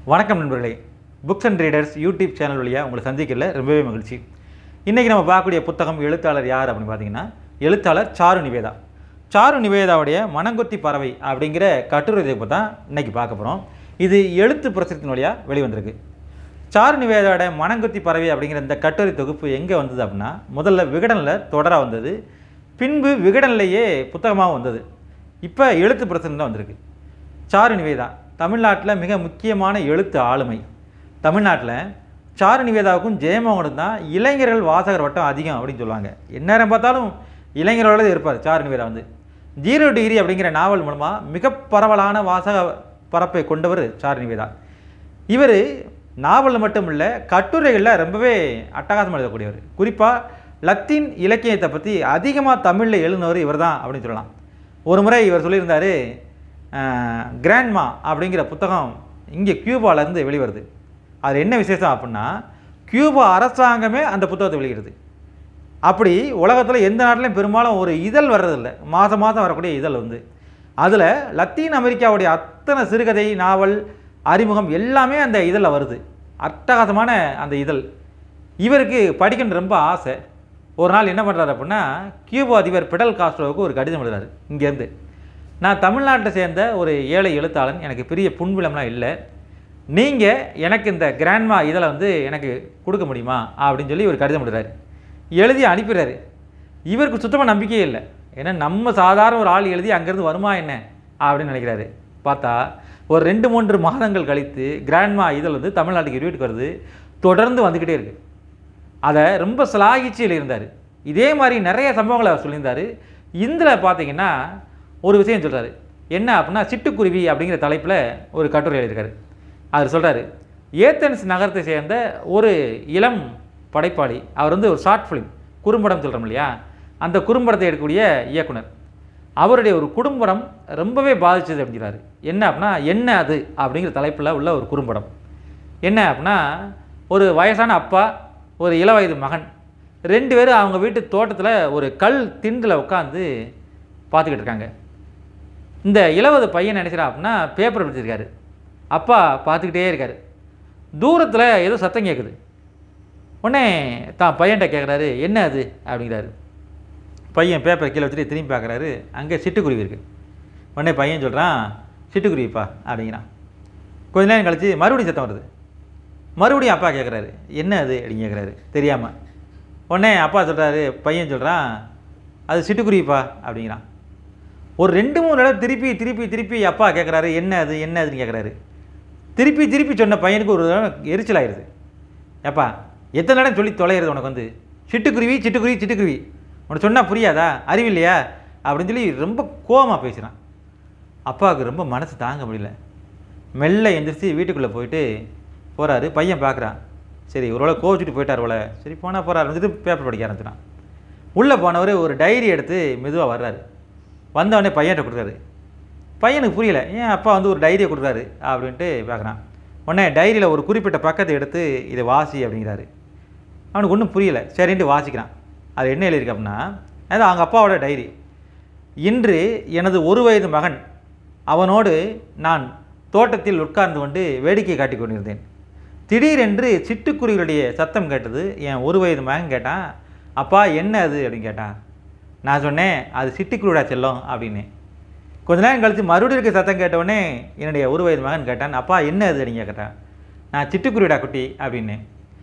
வணக்கம் நண்பர்களே books and readers YouTube channel வழியாக உங்களை சந்திக்கல ரொம்பவே மகிழ்ச்சி இன்றைக்கி நம்ம பார்க்கக்கூடிய புத்தகம் எழுத்தாளர் யார் அப்படின்னு பார்த்தீங்கன்னா எழுத்தாளர் சாரு நிவேதா சாரு நிவேதாவுடைய மனங்கொத்தி பறவை அப்படிங்கிற கட்டுரை இதை தான் இன்றைக்கி பார்க்க போகிறோம் இது எழுத்து பிரசுரத்தின் வழியாக வெளிவந்திருக்கு சாரு நிவேதாவோட மனங்கொத்தி பறவை அப்படிங்கிற இந்த கட்டுரை தொகுப்பு எங்கே வந்தது அப்படின்னா முதல்ல விகடனில் தொடராக வந்தது பின்பு விகடன்லேயே புத்தகமாக வந்தது இப்போ எழுத்து பிரசுரத்தில் வந்திருக்கு சாரு நிவேதா தமிழ்நாட்டில் மிக முக்கியமான எழுத்து ஆளுமை தமிழ்நாட்டில் சாரு நிவேதாவுக்கும் ஜெயமோகனுக்கும் தான் இளைஞர்கள் வாசகர் வட்டம் அதிகம் அப்படின்னு சொல்லுவாங்க எந்நேரம் பார்த்தாலும் இளைஞர்களோட இருப்பார் சாரு நிவேதா வந்து ஜீரோ டிகிரி அப்படிங்கிற நாவல் மூலமாக மிக பரவலான வாசக பரப்பை கொண்டவர் சாரு நிவேதா இவர் நாவல் மட்டும் இல்லை கட்டுரைகளில் ரொம்பவே அட்டகாசம் எழுதக்கூடியவர் குறிப்பாக லத்தீன் இலக்கியத்தை பற்றி அதிகமாக தமிழில் எழுதினவர் இவர் தான் அப்படின்னு சொல்லலாம் ஒரு முறை இவர் சொல்லியிருந்தார் கிராண்ட்மா அப்படிங்கிற புத்தகம் இங்கே கியூபாலேருந்து வெளிவருது அது என்ன விசேஷம் அப்படின்னா கியூபா அரசாங்கமே அந்த புத்தகத்தை வெளியிடுது அப்படி உலகத்தில் எந்த நாட்டிலையும் பெரும்பாலும் ஒரு இதழ் வர்றதில்லை மாதம் மாதம் வரக்கூடிய இதழ் வந்து அதில் லத்தீன் அமெரிக்காவுடைய அத்தனை சிறுகதை நாவல் அறிமுகம் எல்லாமே அந்த இதழில் வருது அட்டகாசமான அந்த இதழ் இவருக்கு படிக்கணும் ரொம்ப ஆசை ஒரு நாள் என்ன பண்ணுறாரு அப்படின்னா கியூபா அதிபர் பிடல் காஸ்ட்ரோவுக்கு ஒரு கடிதம் எழுதுறாரு இங்கேருந்து நான் தமிழ்நாட்டை சேர்ந்த ஒரு ஏழை எழுத்தாளன் எனக்கு பெரிய புண்விளம்லாம் இல்லை நீங்கள் எனக்கு இந்த கிராண்ட்மா இதில் வந்து எனக்கு கொடுக்க முடியுமா அப்படின்னு சொல்லி ஒரு கடிதம் எழுதுறாரு எழுதி அனுப்பிடுறாரு இவருக்கு சுத்தமாக நம்பிக்கையே இல்லை ஏன்னா நம்ம சாதாரண ஒரு ஆள் எழுதி அங்கேருந்து வருமா என்ன அப்படின்னு நினைக்கிறாரு பார்த்தா ஒரு ரெண்டு மூன்று மாதங்கள் கழித்து கிராண்ட்மா இதழ் வந்து தமிழ்நாட்டுக்கு வீட்டுக்கு வருது தொடர்ந்து வந்துக்கிட்டே இருக்குது அதை ரொம்ப சிலாகிச்சியில் இருந்தார் இதே மாதிரி நிறைய சம்பவங்களை அவர் சொல்லியிருந்தார் இதில் பார்த்தீங்கன்னா ஒரு விஷயம் சொல்கிறாரு என்ன அப்படின்னா சிட்டுக்குருவி அப்படிங்கிற தலைப்பில் ஒரு கட்டுரை எழுதியிருக்காரு அவர் சொல்கிறாரு ஏத்தன்ஸ் நகரத்தை சேர்ந்த ஒரு இளம் படைப்பாளி அவர் வந்து ஒரு ஷார்ட் ஃபிலிம் குறும்படம் சொல்கிறோம் இல்லையா அந்த குறும்படத்தை எடுக்கக்கூடிய இயக்குனர் அவருடைய ஒரு குடும்பம் ரொம்பவே பாதிச்சது அப்படிங்கிறாரு என்ன அப்படின்னா என்ன அது அப்படிங்கிற தலைப்பில் உள்ள ஒரு குறும்படம் என்ன அப்படின்னா ஒரு வயசான அப்பா ஒரு இளவயது மகன் ரெண்டு பேரும் அவங்க வீட்டு தோட்டத்தில் ஒரு கல் திண்டில் உட்காந்து பார்த்துக்கிட்டு இருக்காங்க இந்த இளவது பையன் நினைக்கிறா அப்படின்னா பேப்பர் படிச்சிருக்காரு அப்பா பார்த்துக்கிட்டே இருக்கார் தூரத்தில் ஏதோ சத்தம் கேட்குது உடனே தான் பையன்கிட்ட கேட்குறாரு என்ன அது அப்படிங்கிறாரு பையன் பேப்பரை கீழே வச்சுட்டு திரும்பி பார்க்குறாரு அங்கே சிட்டுக்குருவி இருக்குது உடனே பையன் சொல்கிறான் சிட்டுக்குருவிப்பா அப்படிங்கிறான் கொஞ்ச நேரம் கழிச்சு மறுபடியும் சத்தம் வருது மறுபடியும் அப்பா கேட்குறாரு என்ன அது அப்படின்னு கேட்குறாரு தெரியாமல் உடனே அப்பா சொல்கிறாரு பையன் சொல்கிறான் அது சிட்டுக்குருவிப்பா அப்படிங்கிறான் ஒரு ரெண்டு மூணு தடவை திருப்பி திருப்பி திருப்பி அப்பா கேட்குறாரு என்ன அது என்ன அதுன்னு கேட்குறாரு திருப்பி திருப்பி சொன்ன பையனுக்கு ஒரு தடவை எரிச்சல் ஆயிடுது ஏப்பா எத்தனை இடம் சொல்லி தொலைகிறது உனக்கு வந்து சிட்டுக்குருவி சிட்டுக்குருவி சிட்டுக்குருவி உனக்கு சொன்னால் புரியாதா அறிவில்லையா அப்படின்னு சொல்லி ரொம்ப கோவமாக பேசுகிறான் அப்பாவுக்கு ரொம்ப மனசு தாங்க முடியல மெல்ல எந்திரிச்சு வீட்டுக்குள்ளே போயிட்டு போகிறாரு பையன் பார்க்குறான் சரி ஒருவேளை கோவிச்சுட்டு போயிட்டார் போல சரி போனால் போகிறார் வந்துட்டு பேப்பர் படிக்க ஆரம்பிச்சிடான் உள்ளே போனவர் ஒரு டைரி எடுத்து மெதுவாக வர்றாரு வந்தவொடனே பையன்கிட்ட கொடுக்குறாரு பையனுக்கு புரியல ஏன் அப்பா வந்து ஒரு டைரியை கொடுக்குறாரு அப்படின்ட்டு பார்க்குறான் உடனே டைரியில் ஒரு குறிப்பிட்ட பக்கத்தை எடுத்து இதை வாசி அப்படிங்கிறாரு அவனுக்கு ஒன்றும் புரியல சரின்ட்டு வாசிக்கிறான் அது என்ன எழுதியிருக்கு அப்படின்னா அது அவங்க அப்பாவோட டைரி இன்று எனது ஒரு வயது மகன் அவனோடு நான் தோட்டத்தில் உட்கார்ந்து கொண்டு வேடிக்கை காட்டிக் கொண்டிருந்தேன் திடீரென்று சிட்டுக்குருவிகளுடைய சத்தம் கேட்டது என் ஒரு வயது மகன் கேட்டான் அப்பா என்ன அது அப்படின்னு கேட்டான் நான் சொன்னேன் அது சிட்டுக்குருவிடா செல்லம் அப்படின்னு கொஞ்ச நேரம் கழித்து மறுபடியும் இருக்க சத்தம் கேட்டவுடனே என்னுடைய ஒரு வயது மகன் கேட்டான் அப்பா என்ன அது அப்படின்னு கேட்டான் நான் சிட்டுக்குருவிடா குட்டி அப்படின்னு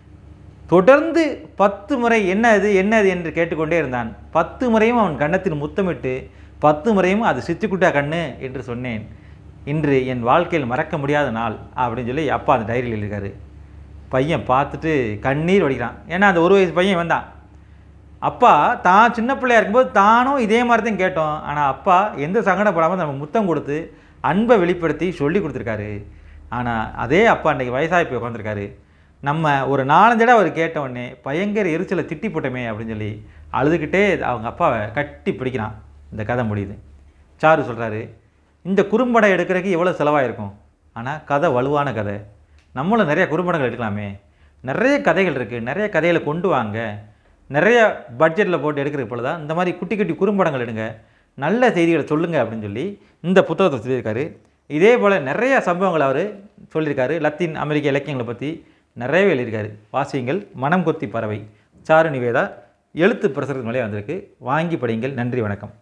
தொடர்ந்து பத்து முறை என்ன அது என்ன அது என்று கேட்டுக்கொண்டே இருந்தான் பத்து முறையும் அவன் கன்னத்தில் முத்தமிட்டு பத்து முறையும் அது சித்துக்குட்டா கண்ணு என்று சொன்னேன் இன்று என் வாழ்க்கையில் மறக்க முடியாத நாள் அப்படின்னு சொல்லி அப்பா அந்த டைரியில் எழுதியிருக்காரு பையன் பார்த்துட்டு கண்ணீர் வடிக்கிறான் ஏன்னா அந்த ஒரு வயசு பையன் வந்தான் அப்பா தான் சின்ன பிள்ளையா இருக்கும்போது தானும் இதே மாதிரி தான் கேட்டோம் ஆனால் அப்பா எந்த சங்கடப்படாமல் நம்ம முத்தம் கொடுத்து அன்பை வெளிப்படுத்தி சொல்லி கொடுத்துருக்காரு ஆனால் அதே அப்பா அன்றைக்கி வயசாகி போய் உட்காந்துருக்காரு நம்ம ஒரு நாலஞ்சு இடம் அவர் கேட்ட உடனே பயங்கர எரிச்சலை திட்டி போட்டோமே அப்படின்னு சொல்லி அழுதுகிட்டே அவங்க அப்பாவை கட்டி பிடிக்கிறான் இந்த கதை முடியுது சாரு சொல்கிறாரு இந்த குறும்படம் எடுக்கிறதுக்கு எவ்வளோ செலவாயிருக்கும் ஆனால் கதை வலுவான கதை நம்மளும் நிறைய குறும்படங்கள் எடுக்கலாமே நிறைய கதைகள் இருக்குது நிறைய கதைகளை கொண்டு வாங்க நிறைய பட்ஜெட்டில் போட்டு எடுக்கிற போல தான் இந்த மாதிரி குட்டி குட்டி குறும்படங்கள் எடுங்க நல்ல செய்திகளை சொல்லுங்கள் அப்படின்னு சொல்லி இந்த புத்தகத்தை சொல்லியிருக்காரு இதே போல் நிறைய சம்பவங்கள் அவர் சொல்லியிருக்காரு லத்தீன் அமெரிக்க இலக்கியங்களை பற்றி நிறையவே எழுதியிருக்காரு வாசியுங்கள் மனம் கொத்தி பறவை சாரு நிவேதா எழுத்து பிரசுரத்தின் வழியாக வந்திருக்கு வாங்கி படியுங்கள் நன்றி வணக்கம்